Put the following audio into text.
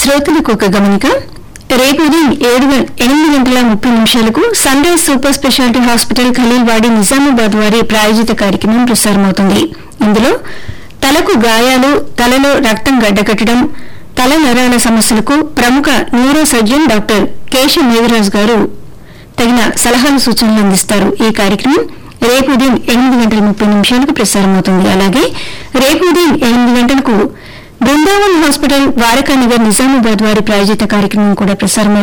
శ్రోతలకు ఒక గమనిక రేపు ఉదయం ఏడు గం- ఎనిమిది గంటల ముప్పై నిమిషాలకు Sunrise super specialty hospital Khaleelwadi Nizamabad వారి ప్రాయోజిత కార్యక్రమం ప్రసారమవుతుంది ఇందులో తలకు గాయాలు తలలో రక్తం గడ్డకట్టడం తల నరాల సమస్యలకు ప్రముఖ neuro surgeon doctor Kesha Megharaj గారు తగిన సలహాలు సూచనలు అందిస్తారు ఈ కార్యక్రమం రేపు ఉదయం ఎనిమిది గంటల ముప్పై నిమిషాలకు ప్రసారమవుతుంది అలాగే రేపు ఉదయం ఎనిమిది గంటలకు బృందావన్ హాస్పిటల్ ద్వారకానగర్ నిజామాబాద్ వారి ప్రాయోజిత కార్యక్రమం కూడా ప్రసారమవుతుంది